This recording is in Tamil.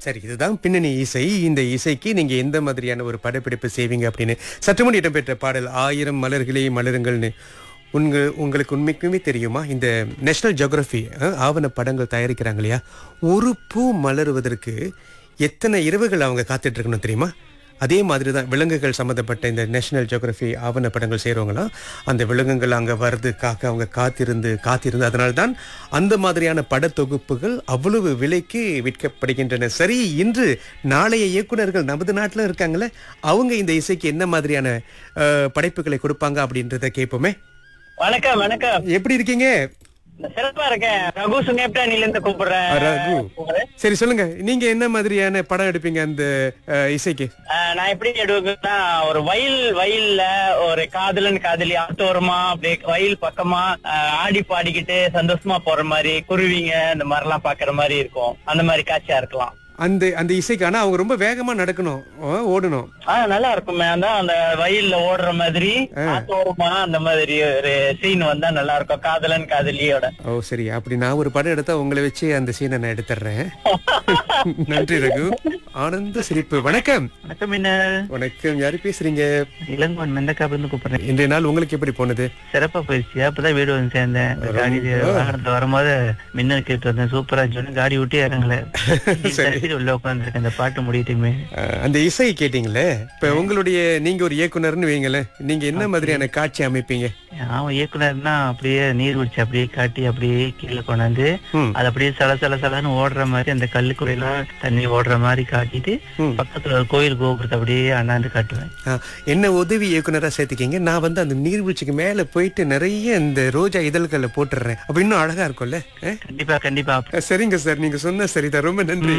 சரி இதுதான் பின்னணி இசை இந்த இசைக்கு நீங்க எந்த மாதிரியான ஒரு படப்பிடிப்பு செய்வீங்க அப்படின்னு சற்று முன் இடம்பெற்ற பாடல் ஆயிரம் மலர்களே மலருங்கள்னு உங்க உங்களுக்கு உண்மைக்குமே தெரியுமா இந்த நேஷனல் ஜியோகிராஃபி ஆவண படங்கள் தயாரிக்கிறாங்க இல்லையா ஒரு பூ மலருவதற்கு எத்தனை இரவுகள் அவங்க காத்துட்டு இருக்கணும் தெரியுமா அதே மாதிரி தான் விலங்குகள் சம்மந்தப்பட்ட இந்த நேஷனல் ஜியோகிராஃபி ஆவண படங்கள் செய்கிறவங்களாம் அந்த விலங்குகள் அங்கே வருது காக்க அவங்க காத்திருந்து காத்திருந்து அதனால தான் அந்த மாதிரியான படத்தொகுப்புகள் அவ்வளவு விலைக்கு விற்கப்படுகின்றன சரி இன்று நாளைய இயக்குனர்கள் நமது நாட்டில் இருக்காங்களே அவங்க இந்த இசைக்கு என்ன மாதிரியான அஹ், படைப்புகளை கொடுப்பாங்க அப்படின்றத கேட்போமே வணக்கம் வணக்கம் எப்படி இருக்கீங்க சிறப்பா இருக்கேன் ரகு சுங்கேப்டானில இருந்து கூப்பிடுறேன் ரகு சரி சொல்லுங்க நீங்க என்ன மாதிரியான படம் எடுப்பீங்க அந்த அஹ், இசைக்கு அஹ், நான் எப்படி எடுவேன்னா ஒரு வயல் வயல்ல ஒரு காதலன் காதலி ஆத்தோரமா அப்படியே வயல் பக்கமா அஹ், ஆடி பாடிக்கிட்டு சந்தோஷமா போற மாதிரி குருவிங்க இந்த மாதிரி எல்லாம் பாக்குற மாதிரி இருக்கும் அந்த மாதிரி காட்சியா இருக்கலாம் அந்த அந்த இசைக்கு ஆனா அவங்க ரொம்ப வேகமா நடக்கணும் அஹ், ஓடணும் ஆஹ் நல்லா இருக்குமே அதான் அந்த வயல்ல ஓடுற மாதிரி ஆத்தோரமா அந்த மாதிரி ஒரு சீன் வந்தா நல்லா இருக்கும் காதலன் காதலியோட ஓ சரி அப்படி நான் ஒரு படம் எடுத்தா உங்களை வச்சு அந்த சீனை நான் எடுத்துறேன் நன்றி ரகு ஆனந்த சிரிப்பு வணக்கம் வணக்கம் என்ன வணக்கம் யாரு பேசுறீங்க இளங்கோன் மெந்தக்காப்புல இருந்து கூப்பிடுறேன் இன்றைய நாள் உங்களுக்கு எப்படி போனது சிறப்பா போயிடுச்சு அப்பதான் வீடு வந்து சேர்ந்தேன் இந்த காடி வாகனத்துல வரும்போது மின்னல் கேட்டு வந்தேன் சூப்பரா இருந்துச்சு காடி விட்டு இறங்கல சரி உள்ள உட்காந்துருக்கேன் இந்த பாட்டு முடியட்டுமே அஹ், அந்த இசையை கேட்டீங்களே இப்ப உங்களுடைய நீங்க ஒரு இயக்குனர்னு வைங்களேன் நீங்க என்ன மாதிரியான காட்சி அமைப்பீங்க அவன் இயக்குனர்னா அப்படியே நீர் விடிச்சு அப்படியே காட்டி அப்படியே கீழே கொண்டாந்து ம். அது அப்படியே சல சல சலன்னு ஓடுற மாதிரி அந்த கல்லுக்குறையெல்லாம் தண்ணி ஓடுற மாதிரி காட்டிட்டு பக்கத்துல ஒரு கோயில் கோபுரத்தை அப்படியே அண்ணாந்து காட்டுவேன் அஹ், என்ன உதவி இயக்குனரா சேர்த்துக்கீங்க நான் வந்து அந்த நீர்வீழ்ச்சிக்கு மேல போயிட்டு நிறைய இந்த ரோஜா இதழ்களை போட்டுடுறேன் அப்ப இன்னும் அழகா இருக்கும்ல அஹ்? கண்டிப்பா கண்டிப்பா சரிங்க சார் நீங்க சொன்ன சரிதான் ரொம்ப நன்றி